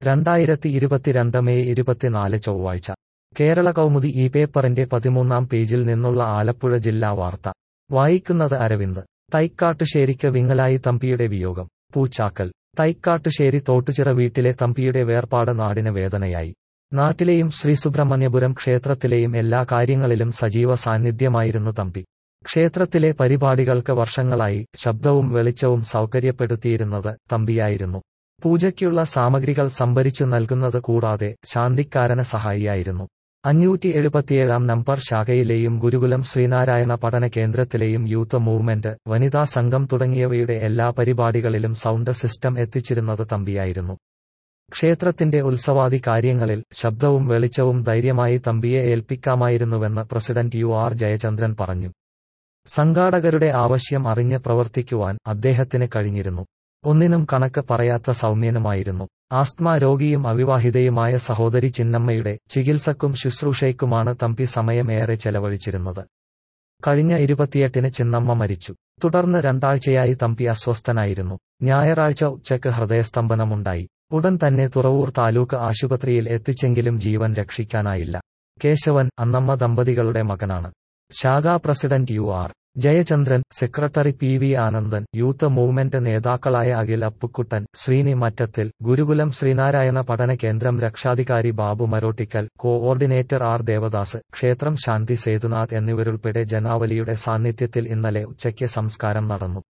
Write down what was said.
രണ്ടായിരത്തി ഇരുപത്തിരണ്ട് മെയ് ഇരുപത്തിനാല് ചൊവ്വാഴ്ച കേരള കൗമുദി ഈ പേപ്പറിന്റെ പതിമൂന്നാം പേജിൽ നിന്നുള്ള ആലപ്പുഴ ജില്ലാ വാർത്ത വായിക്കുന്നത് അരവിന്ദ് തൈക്കാട്ടുശ്ശേരിക്ക് വിങ്ങലായി തമ്പിയുടെ വിയോഗം പൂച്ചാക്കൽ തൈക്കാട്ടുശ്ശേരി തോട്ടുചിറ വീട്ടിലെ തമ്പിയുടെ വേർപാട് നാടിന് വേദനയായി നാട്ടിലെയും ശ്രീസുബ്രഹ്മണ്യപുരം ക്ഷേത്രത്തിലെയും എല്ലാ കാര്യങ്ങളിലും സജീവ സാന്നിധ്യമായിരുന്നു തമ്പി ക്ഷേത്രത്തിലെ പരിപാടികൾക്ക് വർഷങ്ങളായി ശബ്ദവും വെളിച്ചവും സൗകര്യപ്പെടുത്തിയിരുന്നത് തമ്പിയായിരുന്നു പൂജയ്ക്കുള്ള സാമഗ്രികൾ സംഭരിച്ചു നൽകുന്നത് കൂടാതെ ശാന്തിക്കാരന് സഹായിയായിരുന്നു അഞ്ഞൂറ്റി എഴുപത്തിയേഴാം നമ്പർ ശാഖയിലെയും ഗുരുകുലം ശ്രീനാരായണ പഠന കേന്ദ്രത്തിലെയും യൂത്ത് മൂവ്മെന്റ് വനിതാ സംഘം തുടങ്ങിയവയുടെ എല്ലാ പരിപാടികളിലും സൗണ്ട് സിസ്റ്റം എത്തിച്ചിരുന്നത് തമ്പിയായിരുന്നു ക്ഷേത്രത്തിന്റെ ഉത്സവാദി കാര്യങ്ങളിൽ ശബ്ദവും വെളിച്ചവും ധൈര്യമായി തമ്പിയെ ഏൽപ്പിക്കാമായിരുന്നുവെന്ന് പ്രസിഡന്റ് യു ആർ ജയചന്ദ്രൻ പറഞ്ഞു സംഘാടകരുടെ ആവശ്യം അറിഞ്ഞ് പ്രവർത്തിക്കുവാൻ അദ്ദേഹത്തിന് കഴിഞ്ഞിരുന്നു ഒന്നിനും കണക്ക് പറയാത്ത സൗമ്യനുമായിരുന്നു ആസ്ത്മ രോഗിയും അവിവാഹിതയുമായ സഹോദരി ചിന്നമ്മയുടെ ചികിത്സക്കും ശുശ്രൂഷയ്ക്കുമാണ് തമ്പി സമയം ഏറെ ചെലവഴിച്ചിരുന്നത് കഴിഞ്ഞ ഇരുപത്തിയെട്ടിന് ചിന്നമ്മ മരിച്ചു തുടർന്ന് രണ്ടാഴ്ചയായി തമ്പി അസ്വസ്ഥനായിരുന്നു ഞായറാഴ്ച ഉച്ചയ്ക്ക് ഹൃദയസ്തംഭനമുണ്ടായി ഉടൻ തന്നെ തുറവൂർ താലൂക്ക് ആശുപത്രിയിൽ എത്തിച്ചെങ്കിലും ജീവൻ രക്ഷിക്കാനായില്ല കേശവൻ അന്നമ്മ ദമ്പതികളുടെ മകനാണ് ശാഖാ president U R Jayachandran secretary P V Anandan youth movement നേതാക്കളായ അഖിൽ അപ്പുക്കുട്ടൻ ശ്രീനി മറ്റത്തിൽ ഗുരുകുലം ശ്രീനാരായണ പഠന കേന്ദ്രം രക്ഷാധികാരി ബാബു മരോട്ടിക്കൽ കോഓർഡിനേറ്റർ ആർ ദേവദാസ് ക്ഷേത്രം ശാന്തി സേതുനാഥ് എന്നിവരുൾപ്പെടെ ജനാവലിയുടെ സാന്നിധ്യത്തിൽ ഇന്നലെ ഉച്ചയ്ക്ക് സംസ്കാരം നടന്നു